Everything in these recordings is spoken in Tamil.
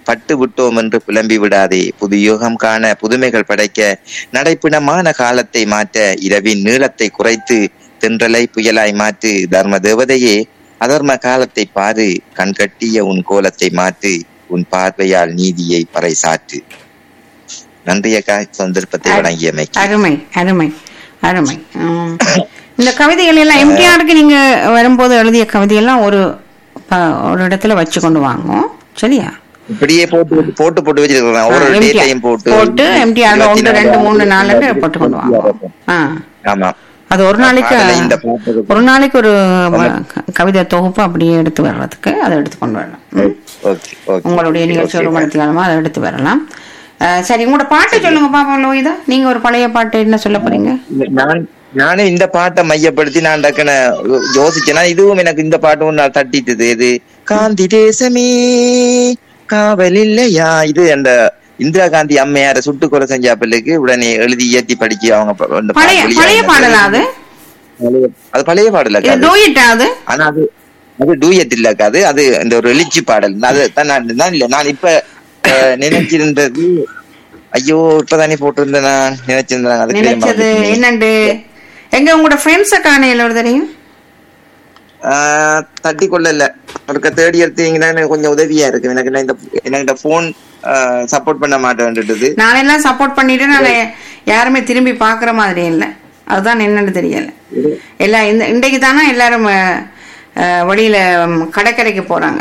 பட்டு விட்டோம் என்று புலம்பி விடாதே புது யுகம் காண புதுமைகள் படைக்க நடைப்பிணமான காலத்தை மாற்ற இரவின் நீளத்தை குறைத்து தென்றலை புயலாய் மாற்று தர்ம தேவதையே அதர்ம காலத்தை பாரு கண்கட்டிய உன் கோலத்தை மாற்று உன் பார்வையால் நீதியை பறைசாற்று நன்றி அக்கா சந்தர்ப்பத்தை வழங்கியமைக்கு அருமை அருமை அருமை உம். இந்த கவிதைகள் எல்லாம் எம்டிஆருக்கு நீங்க வரும்போது எழுதிய கவிதையெல்லாம் ஒரு ப- ஒரு இடத்துல வச்சு கொண்டு வாங்கும் சரியா இப்படியே போட்டு போட்டு போட்டு வச்சிருக்கிறேன் ஒரு MTR டேட்டையும் போட்டு போட்டு எம்டிஆர் இருபத்தி ஒன்று நாலு ரெண்டு மூணு ஆறு, நாலு இருபத்தி போட்டு கொண்டு வாங்க ஆறு. ஆ ஆமா அது ஒரு நாளைக்கு அதுல இந்த பாட்டு ஒரு நாளைக்கு ஒரு க- கவிதை தொகுப்பு அப்படியே எடுத்து வர்றதுக்கு அதை எடுத்து கொண்டு வரலாம் ம். ஓகே ஓகே உங்களுடைய நிகழ்ச்சி ஒரு மணி காலமா அதை எடுத்து வரலாம் அஹ், சரி உங்களோட பாட்டு சொல்லுங்க பாப்போம் லோகிதா நீங்க ஒரு பழைய பாட்டு என்ன சொல்ல போறீங்க நான் நானும் இந்த பாட்டை மையப்படுத்தி நான் டக்குன யோசிச்சேன்னா இதுவும் எனக்கு இந்த பாட்டும் நான் தட்டிட்டது இது காந்தி தேசமே காவல் இல்லையா இது அந்த இந்திரா காந்தி அம்மையார சுட்டு கொலை செஞ்ச பிள்ளைக்கு உடனே எழுதி இயற்றி படிக்க அவங்க ப- அந்த பா- பழைய வெளிய பழைய வந்த பாடலா அது பழைய- அது பழைய பாடல இது டூயிட்டா அது ஆனா அது அது டூயட் இல்லக்கா அது அது இந்த ஒரு எழுச்சி பாடல் அது தான் நான் நான் இல்ல நான் இப்ப அஹ், நினைச்சிருந்தது ஐயோ இப்பதானே போட்டிருந்தேன் நான் நினைச்சிருந்தேன் அதுக்கு நினைச்சது மறந்துட்டேனே. என்னண்டு எங்க உங்களோட ஃப்ரெண்ட்ஸ காணையில ஒரு தெரியும் ஆஹ் தட்டி கொள்ளல ஒரு தேடி எடுத்தீங்கன்னா எனக்கு கொஞ்சம் உதவியா இருக்கு எனக்கு நான் இந்த எனக்கு இந்த போன் சப்போர்ட் பண்ண மாட்டேன்றது நான் எல்லாம் சப்போர்ட் பண்ணிட்டு நான் யாருமே திரும்பி பாக்குற மாதிரி இல்லை அதுதான் என்னன்னு தெரியல எல்லாம் இந்த இன்றைக்கு தானே எல்லாரும் அஹ், அஹ், வெளியில ம், கடற்கரைக்கு போறாங்க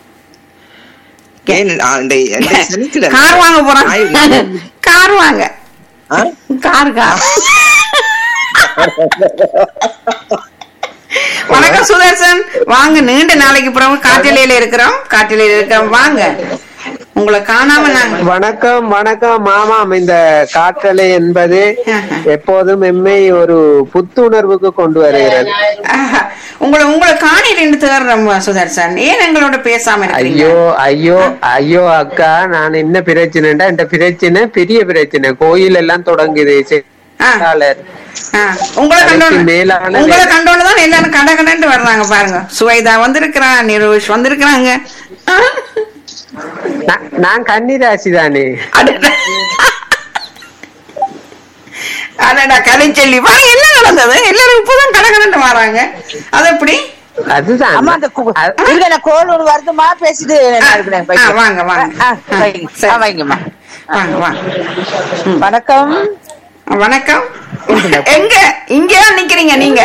ஏன் ஆ, இந்த- இந்த சனிக்கிழமை- கார் வாங்க போறாங்க ஞாயிறு- கார் வாங்க ஆ? கார் கார் வணக்கம் சுதர்சன் வாங்க நீண்ட நாளைக்கு பிறகு காட்டிலையில இருக்கிறோம் காட்டிலையில இருக்கிறோம் வாங்க உங்களை காணாம நாங்க வணக்கம் வணக்கம் மாமாம் இந்த காற்றலை என்பது எப்போதும் எம்மை ஒரு புத்துணர்வுக்கு கொண்டு வருகிறது ஆஹா. உங்களை உங்களை காணி ரெண்டு தேடுறோம் சுதர்சன் ஏன் எங்களோட பேசாம இருக்கீங்க ஐயோ ஐயோ ஐயோ அக்கா நான் என்ன பிரச்சனைடா இந்த பிரச்சனை பெரிய பிரச்சனை கோயில் எல்லாம் தொடங்குது ஆ. செயலாளர். ஆ, உங்களை கண்டோன்னு அதுக்கு மேலான உங்களை வேலை. கண்டோன்னு தான் எல்லாரும் கட கடன்ட்டு வர்றாங்க பாருங்க சுவைதா வந்திருக்கிறான் நிரோஷ் வந்திருக்கிறாங்க ஆ. நான்- நான் கன்னிராசி தானே அடடா. அடடா கலைச்செல்வி பாருங்க என்ன நடந்தது எல்லாரும் இப்பதான் கட கடன்ட்டு வராங்க அது எப்படி அதுதான் அம்மா அந்த கு- அது- இருங்க நான் கோல் ஒரு வருதுமா பேசிட்டு நான் இருக்கிறேன். ஆ, வைக்கிறேன். வாங்க, வாங்க. ஆ, ஆ, வைங்க. சரி. ஆ, வைங்கம்மா வாங்க வாங்க வணக்கம் வணக்கம் எங்க இங்கதான் நிக்கிறீங்க நீங்க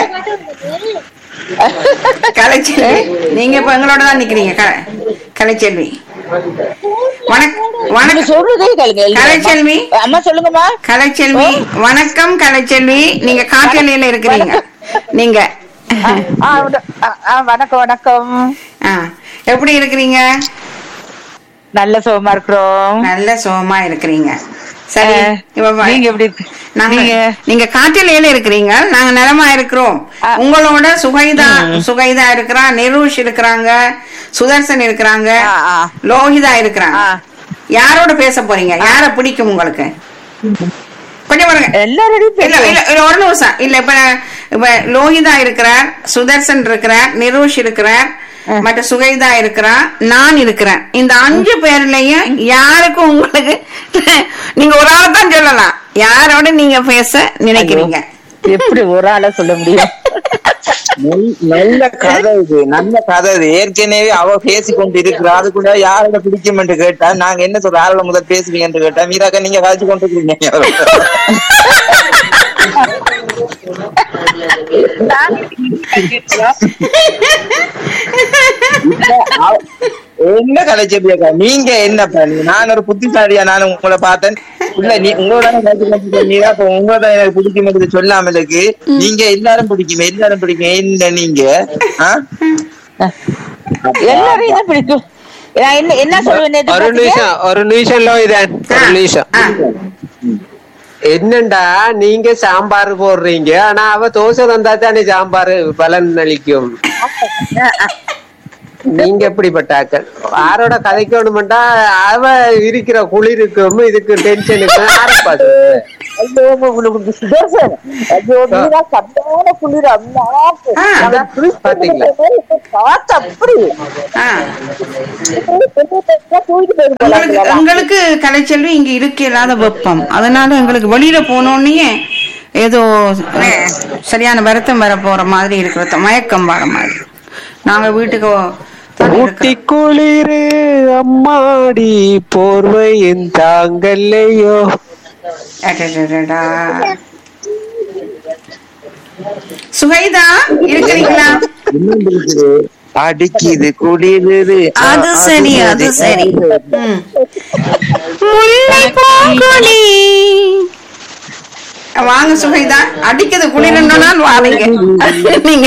கலைச்செல்வி நீங்க இப்ப எங்களோட தான் நிக்கிறீங்க க- கலைச்செல்வி வணக்கம் நீங்க வணக்கம் சொல்றதே கேளுங்க எழுதுங்க. கலைச்செல்வி. அம்மா சொல்லுங்கம்மா கலைச்செல்வி வணக்கம் கலைச்செல்வி நீங்க காற்றலையில இருக்கிறீங்க நீங்க ஆ, உட- ஆ, ஆ, வணக்கம் வணக்கம் ஆ, எப்படி இருக்கிறீங்க நல்ல சுகமா இருக்கிறோம் நல்ல சுகமா இருக்கிறீங்க சரி ஆ, இப்ப வா- நீங்க எப்படி இருக்கு? நாங்க நீங்க- நீங்க காற்றிலையில இருக்கிறீங்க நாங்க நலமா இருக்கிறோம் ஆ. உங்களோட சுகைதா சுகைதா இருக்கிறா நிரூஷ் இருக்கிறாங்க சுதர்சன் இருக்கிறாங்க ஆ, ஆ. லோகிதா இருக்கிறாங்க ஆ. யாரோட பேச போறீங்க யார பிடிக்கும் உங்களுக்கு கொஞ்சம் பாருங்க எல்லாரோடையும் இல்ல பேசுவோம். இல்ல இல்ல, ஒரு நிமிஷம் இல்ல இப்ப இப்ப லோகிதா இருக்கிறார் சுதர்சன் இருக்கிறார் நிரூஷ் இருக்கிறார் மற்ற சுகைதா இருக்கிறா நான் இருக்கிறேன் இந்த அஞ்சு பேர்லயும் யாருக்கும் உங்களுக்கு நீங்க ஒரு ஆளை தான் சொல்லலாம் யாரோட நீங்க பேச நினைக்கிறீங்க எப்படி ஒரு ஆளா சொல்ல முடியும் நல்- நல்ல கதை இது நல்ல கதை இது ஏற்கனவே அவ பேசி கொண்டு இருக்கிறா அதுக்குள்ள யாரோட பிடிக்கும் என்று கேட்டா நாங்க என்ன சொல்ற யாரோட முதல் பேசுவீங்க என்று கேட்டா மீராக்கா நீங்க காய்ச்சி கொண்டு இருக்கீங்க என்ன கலைச்செடியாக்கா நீங்க என்ன பண்ணி நான் ஒரு புத்திசாலியா நான் உங்களை பார்த்தேன் இல்ல நீ உங்களோட நீங்க அப்ப உங்களோட எனக்கு பிடிக்கும் என்று சொல்லாம இருக்கு நீங்க எல்லாரும் பிடிக்கும் எல்லாரும் பிடிக்கும் என்ன நீங்க ஆ? எல்லாரையும் தான் பிடிக்கும் நான் என்ன என்ன சொல்லுவேன் நேத்து ஒரு பாத்தீங்க? நிமிஷம் ஒரு நிமிஷம் லோயிதான் ஒரு நிமிஷம் ஆ, என்னண்டா நீங்க சாம்பார் போடுறீங்க ஆனா அவ தோசை தந்தா தானே சாம்பார் பலன் அளிக்கும் நீங்க எப்படிப்பட்ட ஆக்கள் யாரோட கதைக்கணும்டா அவ இருக்கிற குளிருக்கும் இதுக்கு டென்ஷனுக்கு ஆரம்பா ஐயோ உங்களுக்கு சுதர்சன் ஐயோ நீதான் சத்தான குளிர் அம்மாக்கு ஆ, நம்ம அதான் குளிர் பாத்தீங்களா? காத்து அப்படி ஆ. தூக்கிட்டு உங்களுக்கு எங்களுக்கு கலைச்செல்வி இங்க இருக்க இல்லாத வெப்பம் அதனால எங்களுக்கு வெளியில போனோடனே ஏதோ அஹ், சரியான வருத்தம் வர போற மாதிரி இருக்கிறது மயக்கம் வர மாதிரி நாங்க வீட்டுக்கு தான் ஊட்டி இருக்கிறோம். குளிரு அம்மாடி போர்வையின் தாங்கல்லையோ அடடடடா. சுகைதா இருக்கிறீங்களா அடிக்குது குடியுது அது சரி அது சரி ம். முல்லை பூங்கொடி. வாங்க சுகைதா அடிக்குது குளிரனால் வாரீங்க நீங்க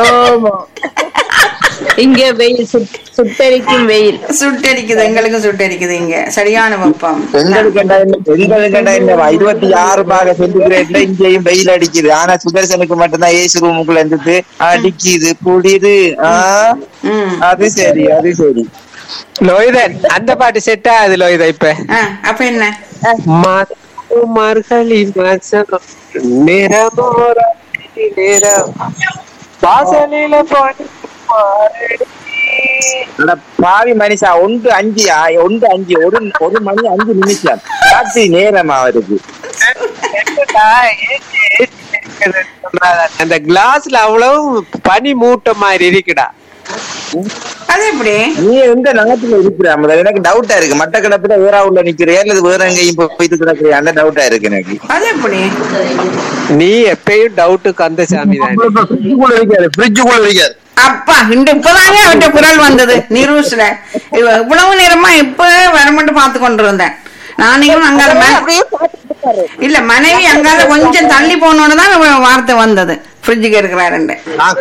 இங்க வெயில் சுட்- சுட்டெரிக்கும் வெயில் சுட்டடிக்குது எங்களுக்கு சுட்டடிக்குது இங்க சரியான வெப்பம் எங்களுக்கு என்ன எங்களுக்கு என்ன என்ன இருபத்தி ஆறு பாக சென்டிகிரேட்ல இங்கேயும் வெயில் அடிக்குது ஆனா சுதர்சனுக்கு மட்டும்தான் ஏசி ரூமுக்குள்ள இருந்துட்டு அடிக்குது குளிரு ஆ ம். அது சரி அது சரி லோய்தன் அந்த பாட்டு செட்டா அது லோய்தா இப்ப ஆ, அப்ப என்ன மா- மார்கழி மாசம் நிறமோர நிறம் வாசலில பாடி பாரடி. அட பாவி மனுஷா ஒன்று அஞ்சு ஆ, ஒன்று அஞ்சு ஒரு ஒரு மணி அஞ்சு நிமிஷம் ராத்திரி நேரம் அவருக்கு என்னடா, ஏசி, ஏசி இருக்குது சொல்றாங்க. அந்த கிளாஸ்ல அவ்வளவு பனி மூட்ட மாதிரி இருக்குடா அது எப்படி நீ எந்த நாட்டுல இருக்கிற முதல்ல எனக்கு டவுட்டா இருக்கு மட்டக்களப்புல வேற உள்ள நிக்கிறியா அல்லது வேற எங்கேயும் போய் போயிட்டு கிடக்குறியா அந்த டவுட்டா இருக்கு எனக்கு அது எப்படி நீ எப்பயும் டவுட்டு கந்தசாமி தான் ஃப்ரிட்ஜுக்குள்ள இருக்காரு ஃப்ரிட்ஜுக்குள்ள இருக்காரு அப்பா இந்த இப்பதாங்க அவட்ட குரல் வந்தது நியூஸ்ல இவ இவ்வளவு நேரமா இப்ப வரமட்டு பார்த்து கொண்டு இருந்தேன் நானும் அங்கால ம- அப்படியே பார்த்துட்டு இருக்காரு இல்ல மனைவி அங்கால கொஞ்சம் தள்ளி போனோன்னு தான் இவ வார்த்தை வந்தது ஃப்ரிட்ஜுக்கு இருக்கிறாருண்டு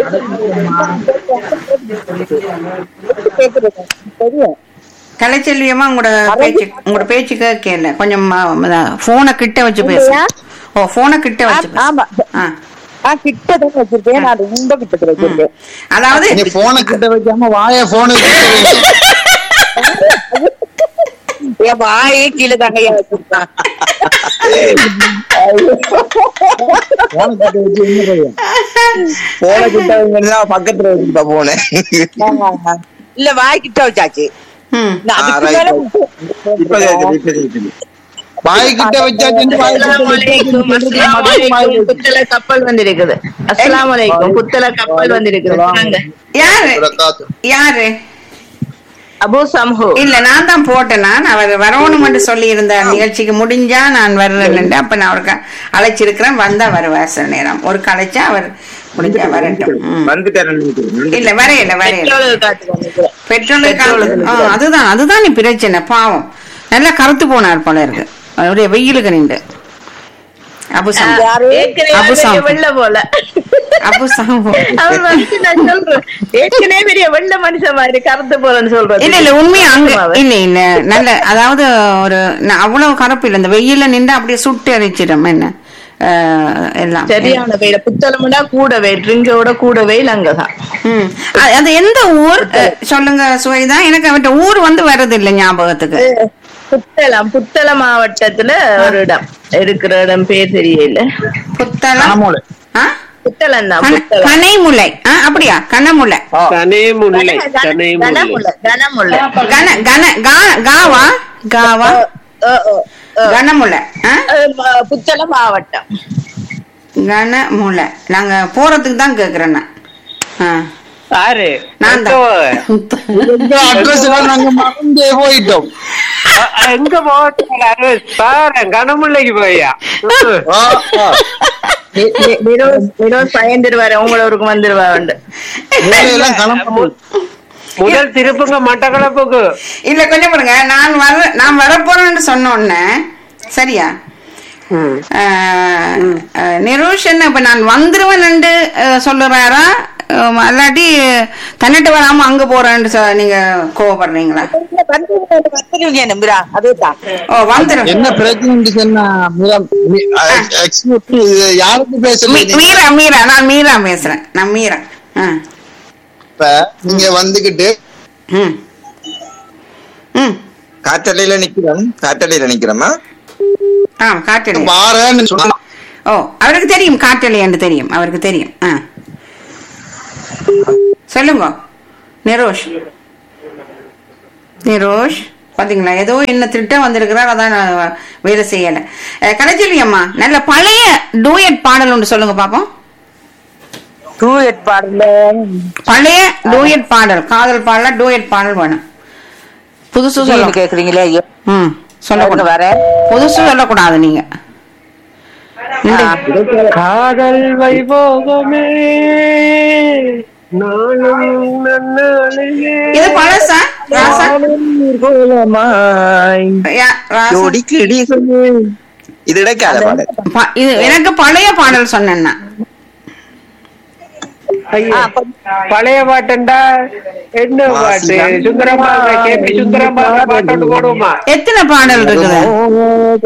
கேக்குது தெரியும் கலைச்செல்வியமா உங்களோட பேச்சு உங்களோட பேச்சு கேட்கல கொஞ்சம் போனை கிட்ட வச்சு பேசு ஓ போனை கிட்ட வச்சு பேசு. ஆமா ஆ. நான் கிட்ட தான் வச்சிருக்கேன் நான் ரொம்ப கிட்ட வச்சிருக்கேன் அதாவது நீ போனை கிட்ட வைக்காம வாய போனு என் வாயே கீழே தங்கையா வச்சிருக்கான் போனை கிட்ட வச்சு என்ன பையன் போனை கிட்ட வைங்கன்னா பக்கத்துல வச்சுப்பா போன இல்ல வாய் கிட்ட வச்சாச்சு ம். நான் ஆ, அதுக்கு right. மேல இப்ப கேக்குது இப்ப கேக்குது வாய்கிட்ட வச்சாச்சு அஸ்ஸலாமு அலைக்கும், அஸ்ஸலாமு அலைக்கும். புத்தள கப்பல் வந்திருக்குது அஸ்ஸலாமு அலைக்கும் புத்தள கப்பல் வந்திருக்குது வாங்க. யாரு யாரு அபு சம்ஹு இல்ல நான் தான் போட்டேன் நான் அவர் வரணும்னு சொல்லி இருந்தார் நிகழ்ச்சிக்கு முடிஞ்சா நான் வர்றேன் அப்ப நான் அவருக்கு அழைச்சிருக்கிறேன் வந்தா வருவார் சில நேரம் ஒரு கலைச்சா அவர் முடிஞ்சா வரட்டும் ம். வந்துட்டேன் இல்ல வரையில வரையில பெட்ரோல் காட்டுக்கு வந்திருக்குது. பெட்ரோலுக்கு ஆ, அதுதான் அதுதான் நீ பிரச்சனை பாவம் நல்லா கருத்து போனார் போல இருக்கு அவருடைய வெயிலுக்கு நின்று அபுசாம் ஏற்கனவே அபு பெரிய சாம். வெள்ள போல அபுசாம் அவர் வந்து நான் சொல்றேன் ஏற்கனவே பெரிய வெள்ள மனுஷன் மாதிரி கருத்து போலன்னு சொல்றது இல்ல இல்ல உண்மையா அங்க இல்ல இல்ல நல்ல அதாவது ஒரு ந- அவ்வளவு கருப்பு இல்ல இந்த வெயில்ல நின்று அப்படியே சுட்டு அரிச்சிடும் என்ன அஹ், எல்லாம் சரியான வெயில புத்தளம்னா கூட வெயில் ட்ரிங்கோட கூட வெயில் அங்கதான் ம். அ- அது எந்த ஊர் அஹ், சொல்லுங்க சுவைதா எனக்கு அவட்ட ஊர் வந்து வர்றது இல்ல ஞாபகத்துக்கு புத்தளம் புத்தள மாவட்டத்துல ஒரு இடம் இருக்கிற இடம் பேர் தெரியல புத்தளம் ஆ? புத்தளம் தான் கன- புத்தளம் கனைமுல்லை ஆ, அப்படியா கனமுல்லை தனே முல்லை தனே முல்லை கனமுல்லை கனமுல்லை கன கன கா- காவா காவா ஓ, ஓ, ஓ. கனமுல்லை ஆ? அது ம- புத்தளம் மாவட்டம் கனமுல்லை நாங்க போறதுக்கு தான் கேக்குறேன் நான் ஆ. யாரு நான் எங்க தான் அட்ரஸ் நாங்க மறந்தே போயிட்டோம் அ- எங்க போட்டு பாரு கனமுல்லைக்கு போயா ஆ, ஆ. நி- நி- நிரோஸ் நிரோஸ் பயந்துருவாரு உங்களூருக்கு வந்துருவாரு வேலையெல்லாம் கிளம்ப முதல் திருப்புங்க மட்டக்களப்புக்கு இல்ல கொஞ்சம் பாருங்க நான் வர நான் வரப்போறேன்னு சொன்ன உடனே சரியா ம். ஆஹ், ஆஹ், நிரோஷன் இப்ப நான் வந்துருவேன்னு சொல்லுறாரா ஆஹ், அல்லாட்டி தன்னிட்டு வராம அங்க போறேன்னு சொ- நீங்க கோவப்படுறீங்களா வந்துருவீங்க நம்புறா அதுதான் ஓ வந்துரும் என்ன பிரச்சனை சொன்னா மீரா- மீ- அ- excuse me, இது யாருக்கு பேசுறீங்க மீ- மீரா மீரா நான் மீரா பேசுறேன் நான் மீரா ஆ. இப்ப நீங்க வந்துகிட்டு ம் ம் காற்றலையில நிக்கிறோம் காற்றலையில நிக்கிறோமா ஆ காட்டலை வாரேன்னு சொன்னா ஓ அவருக்கு தெரியும் காட்டலை என்று தெரியும் அவருக்கு தெரியும் ஆ சொல்லுங்க நிரோஷ் நிரோஷ் பாத்தீங்களா ஏதோ என்ன திட்டம் வந்திருக்கிறார் அதான் நான் வேலை செய்யல அஹ், கலைச்செல்வி அம்மா நல்ல பழைய டூயட் பாடல் ஒன்று சொல்லுங்க பாப்போம் டூயட் பாடல பழைய டூயட் பாடல் காதல் பாடல டூயட் பாடல் வேணும் புதுசு சொல்ல கேக்குறீங்களே ஐயோ ம் சொல்லக்கூடாது வர புதுசு சொல்லக்கூடாது நீங்க இந்த- காதல் வைபோகமே நாளும் நன்னாளிலே இது பழசா ராசா யா, ராசா ஜோடி கிளிகளே. இது இடைக்கால பாடல் ப- இது எனக்கு பழைய பாடல் சொன்னேன்னா ஐயா, பழைய பாட்டுண்டா என்ன பாட்டு சுந்தரமா கேபி சுந்தரமா பாட்டு போடுவோமா எத்தனை பாடல் இருக்குது